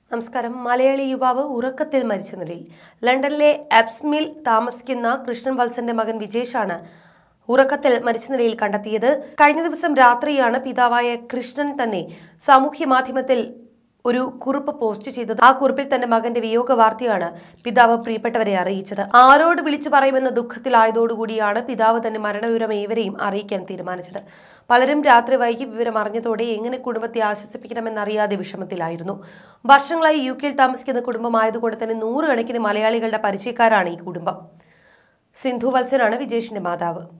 നമസ്കാരം മലയാളി യുവാവ് ഉറക്കത്തിൽ മരിച്ച നിലയിൽ ലണ്ടനിലെ എപ്സ്മിൽ താമസിക്കുന്ന കൃഷ്ണൻ വത്സന്റെ മകൻ വിജേഷാണ് ഉറക്കത്തിൽ മരിച്ച നിലയിൽ കണ്ടെത്തിയത് കഴിഞ്ഞ ദിവസം രാത്രിയാണ് പിതാവായ കൃഷ്ണൻ തന്നെ സാമൂഹ്യ മാധ്യമത്തിൽ ഒരു കുറിപ്പ് പോസ്റ്റ് ചെയ്തത് ആ കുറിപ്പിൽ തന്റെ മകന്റെ വിയോഗ വാർത്തയാണ് പിതാവ് പ്രിയപ്പെട്ടവരെ അറിയിച്ചത് ആരോട് വിളിച്ചു പറയുമെന്ന ദുഃഖത്തിലായതോടുകൂടിയാണ് പിതാവ് തന്റെ മരണവിവരം ഏവരെയും അറിയിക്കാൻ തീരുമാനിച്ചത് പലരും രാത്രി വൈകി വിവരം അറിഞ്ഞതോടെ എങ്ങനെ കുടുംബത്തെ ആശ്വസിപ്പിക്കണമെന്നറിയാതെ വിഷമത്തിലായിരുന്നു വർഷങ്ങളായി യു കെയിൽ താമസിക്കുന്ന കുടുംബമായതുകൊണ്ട് തന്നെ നൂറുകണക്കിന് മലയാളികളുടെ പരിചയക്കാരാണ് ഈ കുടുംബം സിന്ധു വത്സനാണ് വിജേഷിന്റെ മാതാവ്